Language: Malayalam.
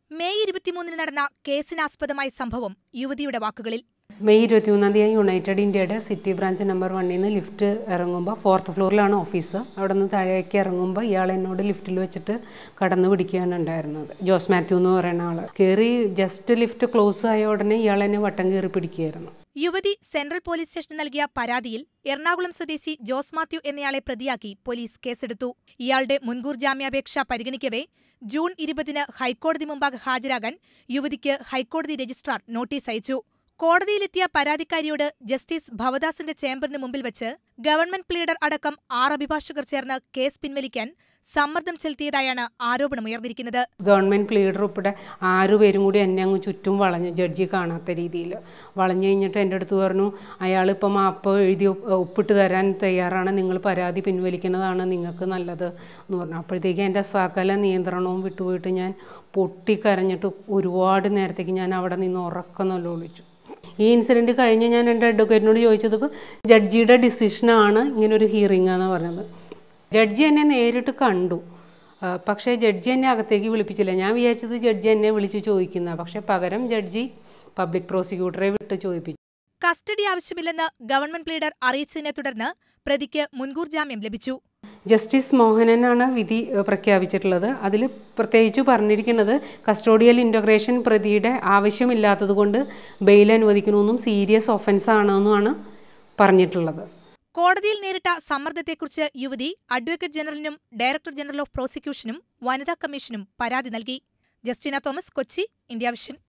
മെയ് ഇരുപത്തിമൂന്നിന് നടന്ന കേസിനാസ്പദമായ സംഭവം യുവതിയുടെ വാക്കുകളിൽ മെയ് ഇരുപത്തിമൂന്നാം തീയതി യുണൈറ്റഡ് ഇന്ത്യയുടെ സിറ്റി ബ്രാഞ്ച് നമ്പർ വണ്ണിൽ നിന്ന് ലിഫ്റ്റ് ഇറങ്ങുമ്പോൾ ഫോർത്ത് ഫ്ലോറിലാണ് ഓഫീസ് അവിടെ നിന്ന് താഴേക്ക് ഇറങ്ങുമ്പോൾ ഇയാൾ എന്നോട് ലിഫ്റ്റിൽ വെച്ചിട്ട് കടന്നു പിടിക്കുകയാണ് ഉണ്ടായിരുന്നത് ജോസ് മാത്യു എന്ന് പറയുന്ന ആൾ കയറി ജസ്റ്റ് ലിഫ്റ്റ് ക്ലോസ് ആയ ഉടനെ ഇയാൾ എന്നെ വട്ടം കയറി പിടിക്കുകയായിരുന്നു യുവതി സെൻട്രൽ പോലീസ് സ്റ്റേഷന് നൽകിയ പരാതിയിൽ എറണാകുളം സ്വദേശി ജോസ് മാത്യു എന്നയാളെ പ്രതിയാക്കി പോലീസ് കേസെടുത്തു ഇയാളുടെ മുൻകൂർ ജാമ്യാപേക്ഷ പരിഗണിക്കവേ ജൂൺ ഇരുപതിന് ഹൈക്കോടതി മുമ്പാകെ ഹാജരാകാൻ യുവതിക്ക് ഹൈക്കോടതി രജിസ്ട്രാർ നോട്ടീസ് അയച്ചു കോടതിയിലെത്തിയ പരാതിക്കാരിയോട് ജസ്റ്റിസ് ഭവദാസിന്റെ ചേംബറിന് മുമ്പിൽ വച്ച് ഗവൺമെന്റ് പ്ലീഡർ അടക്കം ആറ് അഭിഭാഷകർ ചേർന്ന് കേസ് പിൻവലിക്കാൻ സമ്മർദ്ദം ചെലുത്തിയതായാണ് ആരോപണമുയർന്നിരിക്കുന്നത് ഗവൺമെൻറ് പ്ലീഡർ ഉൾപ്പെടെ ആറുപേരും കൂടി എന്നെ അങ്ങ് ചുറ്റും വളഞ്ഞു ജഡ്ജി കാണാത്ത രീതിയിൽ വളഞ്ഞു കഴിഞ്ഞിട്ട് എൻ്റെ അടുത്ത് പറഞ്ഞു അയാൾ ഇപ്പം മാപ്പ് എഴുതി ഒപ്പ് ഒപ്പിട്ട് തരാൻ തയ്യാറാണ് നിങ്ങൾ പരാതി പിൻവലിക്കുന്നതാണ് നിങ്ങൾക്ക് നല്ലത് എന്ന് പറഞ്ഞു അപ്പോഴത്തേക്ക് എൻ്റെ സകല നിയന്ത്രണവും വിട്ടുപോയിട്ട് ഞാൻ പൊട്ടിക്കരഞ്ഞിട്ട് ഒരുപാട് നേരത്തേക്ക് ഞാൻ അവിടെ നിന്ന് ഉറക്കം നല്ല ഒളിച്ചു ഈ ഇൻസിഡൻറ്റ് കഴിഞ്ഞ് ഞാൻ എൻ്റെ അഡ്വക്കേറ്റിനോട് ചോദിച്ചത് ജഡ്ജിയുടെ ഡിസിഷനാണ് ഇങ്ങനൊരു ഹിയറിംഗ് എന്ന് പറഞ്ഞത് ജഡ്ജി എന്നെ നേരിട്ട് കണ്ടു ആ, പക്ഷേ ജഡ്ജി എന്നെ അകത്തേക്ക് വിളിപ്പിച്ചില്ല ഞാൻ വിചാരിച്ചത് ജഡ്ജി എന്നെ വിളിച്ച് ചോദിക്കുന്ന പക്ഷേ പകരം ജഡ്ജി പബ്ലിക് പ്രോസിക്യൂട്ടറെ വിട്ട് ചോദിപ്പിച്ചു കസ്റ്റഡി ആവശ്യമില്ലെന്ന് ഗവൺമെന്റ് പ്ലീഡർ അറിയിച്ചതിനെ തുടർന്ന് പ്രതിക്ക് മുൻകൂർ ജാമ്യം ലഭിച്ചു ജസ്റ്റിസ് മോഹനനാണ് വിധി ഏഹ്, പ്രഖ്യാപിച്ചിട്ടുള്ളത് അതിൽ പ്രത്യേകിച്ച് പറഞ്ഞിരിക്കുന്നത് കസ്റ്റോഡിയൽ ഇൻ്റഗ്രേഷൻ പ്രതിയുടെ ആവശ്യമില്ലാത്തതുകൊണ്ട് ബെയിൽ അനുവദിക്കണമെന്നും സീരിയസ് ഒഫൻസ് ആണെന്നുമാണ് പറഞ്ഞിട്ടുള്ളത് കോടതിയിൽ നേരിട്ട സമ്മർദ്ദത്തെക്കുറിച്ച് യുവതി അഡ്വക്കേറ്റ് ജനറലിനും ഡയറക്ടർ ജനറൽ ഓഫ് പ്രോസിക്യൂഷനും വനിതാ കമ്മീഷനും പരാതി നൽകി ജസ്റ്റിന തോമസ് കൊച്ചി ഇന്ത്യ വിഷൻ